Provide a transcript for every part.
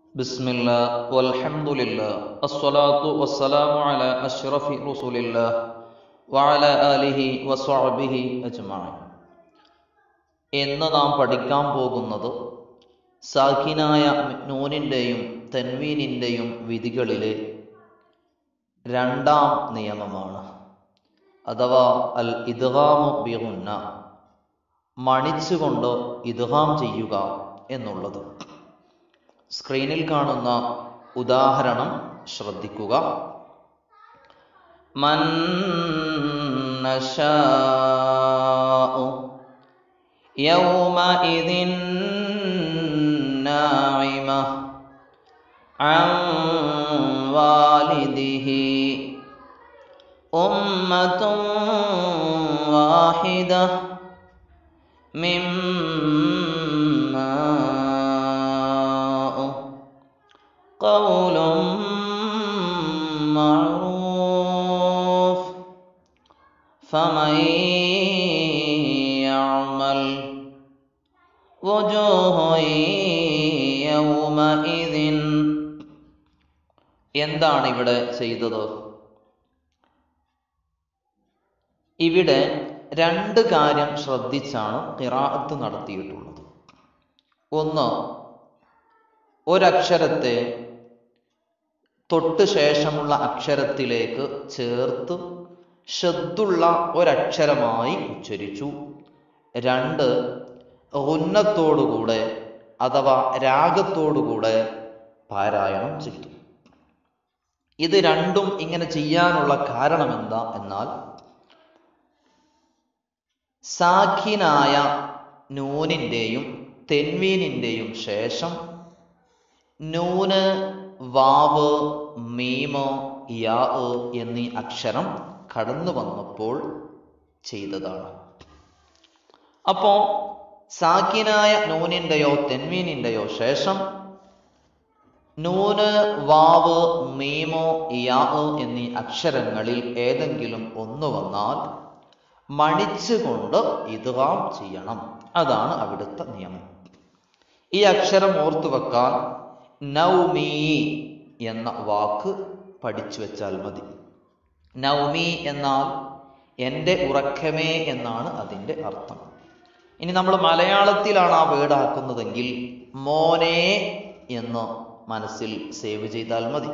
بسم الله والحمد لله الصلاة والسلام على أشرف رسول الله وعلى آله وصحبه أجمعين ഇന്ന് നാം പഠിക്കാൻ പോകുന്നത് സാഖിനായ നൂനിൻ്റെയും തൻവീനിൻ്റെയും വിധികളിലെ രണ്ടാം നിയമമാണ് അഥവാ അൽ ഇദ്ഗാമു ബിഗുന്ന മണിച്ചുകൊണ്ട് ഇദ്ഗാം ചെയ്യുക എന്നുള്ളത് സ്ക്രീനിൽ കാണുന്ന ഉദാഹരണം ശ്രദ്ധിക്കുക മൻ നശാഉ യൗമഇദിൻ നാഇമ عن والده أمة واحدة مما قول معروف فمن يعمل وجوه يومئذ എന്താണ് ഇവിടെ ചെയ്തത് ഇവിടെ രണ്ട് കാര്യം ശ്രദ്ധിച്ചാണ് ഖിറാഅത്ത് നടത്തിയിട്ടുള്ളത് ഒന്ന് ഒരക്ഷരത്തെ തൊട്ട് ശേഷമുള്ള അക്ഷരത്തിലേക്ക് ചേർത്ത് ഷദ്ദുള്ള ഒരക്ഷരമായി ഉച്ചരിച്ചു രണ്ട് ഉന്നത്തോടുകൂടെ അഥവാ രാഗത്തോടുകൂടെ പാരായണം ചെയ്തു ഇത് രണ്ടും ഇങ്ങനെ ചെയ്യാനുള്ള കാരണം എന്താ എന്നാൽ സാഖിനായ നൂനിൻ്റെയും തെൻവീനിൻ്റെയും ശേഷം നൂന് വാവ് മീമ് യാ എന്നീ അക്ഷരം കടന്നു വന്നപ്പോൾ ചെയ്തതാണ് അപ്പോ സാക്കിനായ നൂനിൻ്റെയോ തെൻവീനിൻ്റെയോ ശേഷം നൂന് വാവ് മീമോ യാ എന്നീ അക്ഷരങ്ങളിൽ ഏതെങ്കിലും ഒന്ന് വന്നാൽ മണിച്ചുകൊണ്ട് ഇതുകാം ചെയ്യണം അതാണ് അവിടുത്തെ നിയമം ഈ അക്ഷരം ഓർത്തു വെക്കാൻ നൗമി എന്ന വാക്ക് പഠിച്ചു വെച്ചാൽ മതി നൗമി എന്നാൽ എൻ്റെ ഉറക്കമേ എന്നാണ് അതിൻ്റെ അർത്ഥം ഇനി നമ്മൾ മലയാളത്തിലാണ് ആ വേർഡ് ആക്കുന്നതെങ്കിൽ മോനെ എന്ന് മനസ്സിൽ സേവ് ചെയ്താൽ മതി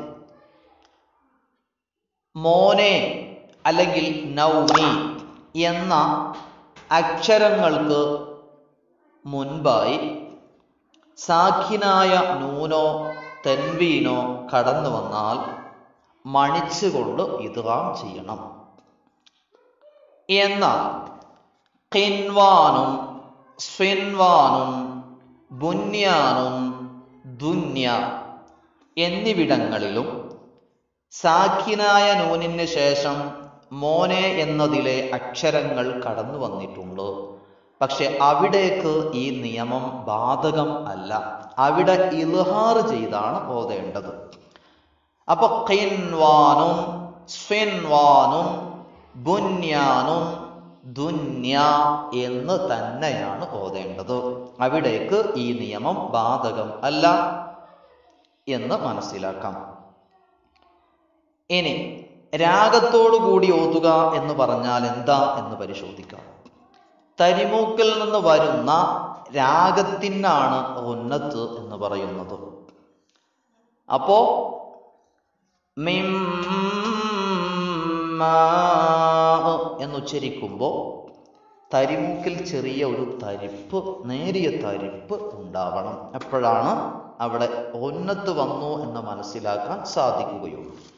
മോനെ അല്ലെങ്കിൽ നൗമി എന്ന അക്ഷരങ്ങൾക്ക് മുൻപായി സാഖിനായ നൂനോ തെൻവീനോ കടന്നു വന്നാൽ മണിച്ചുകൊണ്ട് ഇതുകാം ചെയ്യണം എന്നാൽ ഖിൻവാനും സ്വിൻവാനും ബുന്യാനും ദുന്യ എന്നിവിടങ്ങളിലും സാഖിനായ നൂനിന് ശേഷം മോനെ എന്നതിലെ അക്ഷരങ്ങൾ കടന്നു വന്നിട്ടുണ്ട് പക്ഷെ അവിടേക്ക് ഈ നിയമം ബാധകം അല്ല അവിടെ ഇൽഹാർ ചെയ്താണ് ഓതേണ്ടത് അപ്പൊ ഖിൻവാനും സ്വിൻവാനും ബുന്യാനും ദുന്യ എന്ന് തന്നെയാണ് ഓതേണ്ടത് അവിടേക്ക് ഈ നിയമം ബാധകം അല്ല എന്ന് മനസ്സിലാക്കാം ഇനി രാഗത്തോടു കൂടി ഓതുക എന്ന് പറഞ്ഞാൽ എന്താ എന്ന് പരിശോധിക്കാം തരിമൂക്കിൽ നിന്ന് വരുന്ന രാഗത്തിനാണ് ഉന്നത്ത് എന്ന് പറയുന്നത് അപ്പോ എന്നുച്ചരിക്കുമ്പോൾ തരിമൂക്കിൽ ചെറിയ ഒരു തരിപ്പ് നേരിയ തരിപ്പ് ഉണ്ടാവണം എപ്പോഴാണ് അവിടെ ഒന്നത്ത് വന്നു എന്ന് മനസ്സിലാക്കാൻ സാധിക്കുകയുള്ളൂ